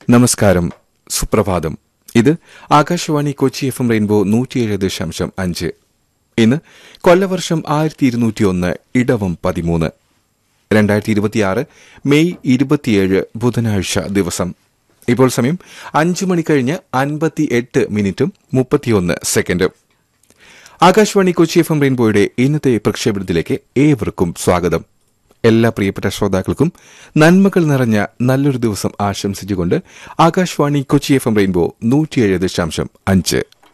നമസ്കാരം സുപ്രഭാതം ഇത് Akashvani Kochi F M rainbow നൂറ്റിയേഴ് ദശാംശം അഞ്ച് ഇന്ന് കൊല്ലവർഷം ആയിരത്തി ഇരുന്നൂറ്റി ഒന്ന് ഇടവം പതിമൂന്ന് രണ്ടായിരത്തി ഇരുപത്തിയാറ് മെയ് ഇരുപത്തിയേഴ് ബുധനാഴ്ച ദിവസം ഇപ്പോൾ സമയം അഞ്ചു മണി കഴിഞ്ഞ് അൻപത്തി എട്ട് മിനിറ്റും മുപ്പത്തിയൊന്ന് സെക്കൻഡും ആകാശവാണി കൊച്ചി എഫ് എം റെയിൻബോയുടെ ഇന്നത്തെ പ്രക്ഷേപണത്തിലേക്ക് ഏവർക്കും സ്വാഗതം എല്ലാ പ്രിയപ്പെട്ട ശ്രോതാക്കൾക്കും നന്മകൾ നിറഞ്ഞ നല്ലൊരു ദിവസം ആശംസിച്ചുകൊണ്ട് Akashvani Kochi F M rainbow നൂറ്റിയേഴ് ദശാംശം അഞ്ച്